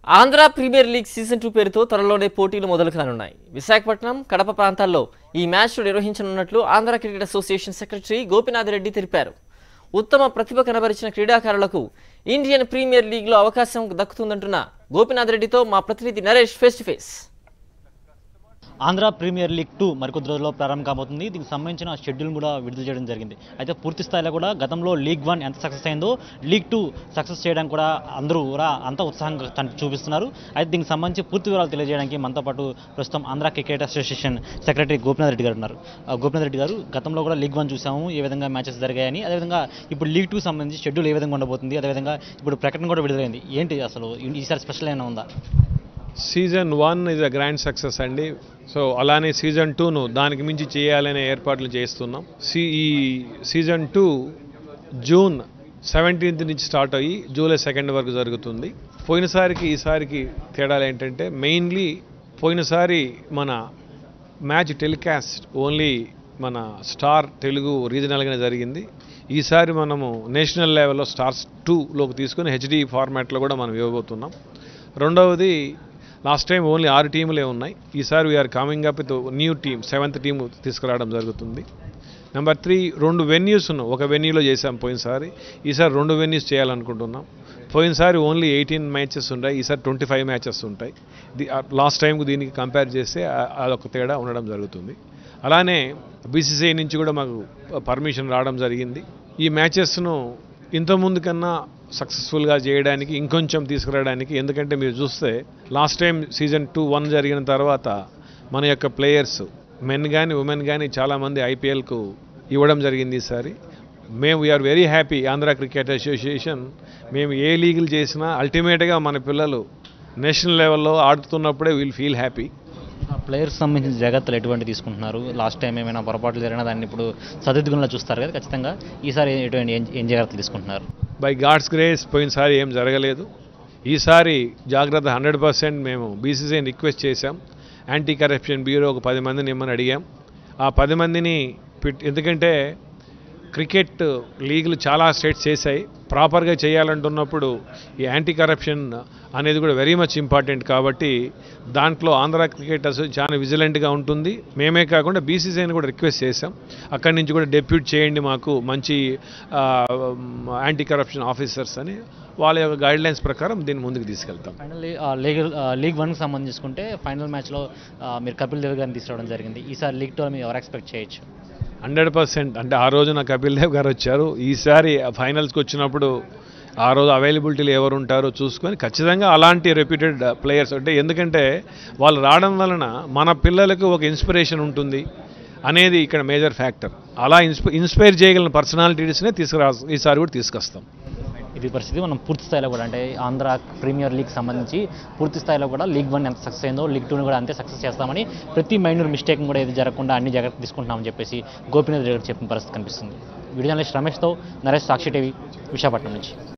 Andhra premier league season two పేరుతో త్వరలోనే పోటీలు మొదలు కానున్నాయి విశాఖపట్నం కడప ప్రాంతాల్లో ఈ మ్యాచ్లు నిర్వహించనున్నట్లు Andhra cricket association secretary Gopinath Reddy తెలిపారు ఉత్తమ ప్రతిభ కనబరిచిన క్రీడాకారులకు ఇండియన్ ప్రీమియర్ లీగ్లో అవకాశం దక్కుతుందంటున్న గోపినాథ్ రెడ్డితో మా ప్రతినిధి Naresh face to face Andhra premier league two మరికొద్ది రోజుల్లో ప్రారంభం కాబోతుంది దీనికి సంబంధించిన షెడ్యూల్ కూడా విడుదల చేయడం జరిగింది అయితే పూర్తి స్థాయిలో కూడా గతంలో లీగ్ వన్ ఎంత సక్సెస్ అయిందో లీగ్ టూ సక్సెస్ చేయడానికి కూడా అందరూ కూడా అంత ఉత్సాహంగా కన్- చూపిస్తున్నారు అయితే దీనికి సంబంధించి పూర్తి వివరాలు తెలియజేయడానికి మనతో పాటు ప్రస్తుతం Andhra cricket association secretary Gopinath Reddy గారు ఉన్నారు ఆ, గోపినాథ్ రెడ్డి గారు గతంలో కూడా లీగ్ వన్ చూసాము ఏ విధంగా మ్యాచెస్ జరిగాయని అదేవిధంగా ఇప్పుడు లీగ్ టూ సంబంధించి షెడ్యూల్ ఏ విధంగా ఉండబోతుంది అదేవిధంగా ఇప్పుడు ప్రకటన కూడా విడుదలైంది ఏంటి అసలు ఈ- ఈసారి స్పెషల్ ఏమైనా ఉందా season one is a grand success అండి సో అలానే సీజన్ టూను దానికి మించి చేయాలనే ఏర్పాట్లు చేస్తున్నాం సి ఈ సీజన్ టూ జూన్ సెవెంటీన్త్ నుంచి స్టార్ట్ అయ్యి జూలై సెకండ్ వరకు జరుగుతుంది పోయినసారికి ఈసారికి తేడాలు ఏంటంటే మెయిన్లీ పోయినసారి మన మ్యాచ్ టెలికాస్ట్ ఓన్లీ మన స్టార్ తెలుగు రీజనల్గానే జరిగింది ఈసారి మనము నేషనల్ లెవెల్లో స్టార్స్ టూలోకి తీసుకొని హెచ్డి ఫార్మాట్లో కూడా మనం ఇవ్వబోతున్నాం రెండవది లాస్ట్ టైం ఓన్లీ ఆరు టీములే ఉన్నాయి ఈసారి we're coming up with new team seventh team తీసుకురావడం జరుగుతుంది నెంబర్ త్రీ రెండు వెన్యూస్ ఉన్నాయి ఒక వెన్యూలో చేసాం పోయినసారి ఈసారి రెండు వెన్యూస్ చేయాలనుకుంటున్నాం పోయినసారి ఓన్లీ ఎయిటీన్ మ్యాచెస్ ఉంటాయి ఈసారి ట్వంటీ ఫైవ్ మ్యాచెస్ ఉంటాయి ది లాస్ట్ టైంకు దీనికి కంపేర్ చేస్తే ఆ- అదొక తేడా ఉండడం జరుగుతుంది అలానే బీసీసీఐ నుంచి కూడా మాకు పర్మిషన్ రావడం జరిగింది ఈ మ్యాచెస్ను ఇంతకుముందు కన్నా సక్సెస్ఫుల్గా చేయడానికి ఇంకొంచెం తీసుకురావడానికి ఎందుకంటే మీరు చూస్తే last time season two one జరిగిన తర్వాత మన యొక్క ప్లేయర్స్ మెన్ కానీ ఉమెన్ కానీ చాలామంది ఐపీఎల్కు ఇవ్వడం జరిగింది ఈసారి మేము we're very happy Andhra cricket association మేము ఏ లీగులు చేసినా అల్టిమేట్గా మన పిల్లలు నేషనల్ లెవెల్లో ఆడుతున్నప్పుడే విల్ ఫీల్ హ్యాపీ ప్లేయర్స్ సంబంధించిన జాగ్రత్తలు ఎటువంటి తీసుకుంటున్నారు లాస్ట్ టైం ఏమైనా పొరపాట్లు జరిగినా దాన్ని ఇప్పుడు సరిదిద్దుకునేలా చూస్తారు కదా ఖచ్చితంగా ఈసారి ఎటువంటి ఏం ఏం జాగ్రత్తలు తీసుకుంటున్నారు బై గాడ్స్ గ్రేస్ పోయినసారి ఏం జరగలేదు ఈసారి జాగ్రత్త హండ్రెడ్ పర్సెంట్ మేము బీసీసీని రిక్వెస్ట్ చేశాం యాంటీ కరప్షన్ బ్యూరో ఒక పది మందిని ఇమ్మని అడిగాం ఆ పది మందిని పిట్ ఎందుకంటే క్రికెట్ లీగులు చాలా స్టేట్స్ చేశాయి ప్రాపర్గా చేయాలంటున్నప్పుడు ఈ యాంటీ కరప్షన్ అనేది కూడా వెరీ మచ్ ఇంపార్టెంట్ కాబట్టి దాంట్లో ఆంధ్ర క్రికెట్ అసో చాలా విజిలెంట్గా ఉంటుంది మేమే కాకుండా బీసీసీఐని కూడా రిక్వెస్ట్ చేశాం అక్కడి నుంచి కూడా డెప్యూట్ చేయండి మాకు మంచి యాంటీ కరప్షన్ ఆఫీసర్స్ అని వాళ్ళ యొక్క గైడ్లైన్స్ ప్రకారం దీన్ని ముందుకు తీసుకెళ్తాం ఫైనల్లీ లీగ్ లీగ్ వన్కి సంబంధించి చూసుకుంటే ఫైనల్ మ్యాచ్లో మీరు కపిల్ దేవ్ గారిని తీసుకురావడం జరిగింది ఈసారి లీగ్ టూ మీరు ఎవరు ఎక్స్పెక్ట్ చేయొచ్చు హండ్రెడ్ పర్సెంట్ అంటే ఆ రోజున కపిల్ దేవ్ గారు వచ్చారు ఈసారి ఫైనల్స్కి వచ్చినప్పుడు ఆ రోజు అవైలబిలిటీలు ఎవరు ఉంటారో చూసుకొని ఖచ్చితంగా అలాంటి రెప్యూటెడ్ ప్లేయర్స్ అంటే ఎందుకంటే వాళ్ళు రావడం వలన మన పిల్లలకు ఒక ఇన్స్పిరేషన్ ఉంటుంది అనేది ఇక్కడ మేజర్ ఫ్యాక్టర్ అలా ఇన్స్పై ఇన్స్పైర్ చేయగలిగిన పర్సనాలిటీస్నే తీసుకురా ఈసారి కూడా తీసుకొస్తాం ఇది పరిస్థితి మనం పూర్తి స్థాయిలో కూడా అంటే ఆంధ్ర ప్రీమియర్ లీగ్ సంబంధించి పూర్తి స్థాయిలో కూడా లీగ్ వన్ ఎంత సక్సెస్ అయిందో లీగ్ టూని కూడా అంతే సక్సెస్ చేస్తామని ప్రతి మైనర్ మిస్టేక్ కూడా ఏది జరగకుండా అన్ని జాగ్రత్తలు తీసుకుంటున్నామని చెప్పేసి గోపీనాథ్ రెడ్డి గారు చెప్పిన పరిస్థితి కనిపిస్తుంది వీడియో జర్నలిస్ట్ రమేష్తో నరేష్ సాక్షి టీవీ విశాఖపట్నం నుంచి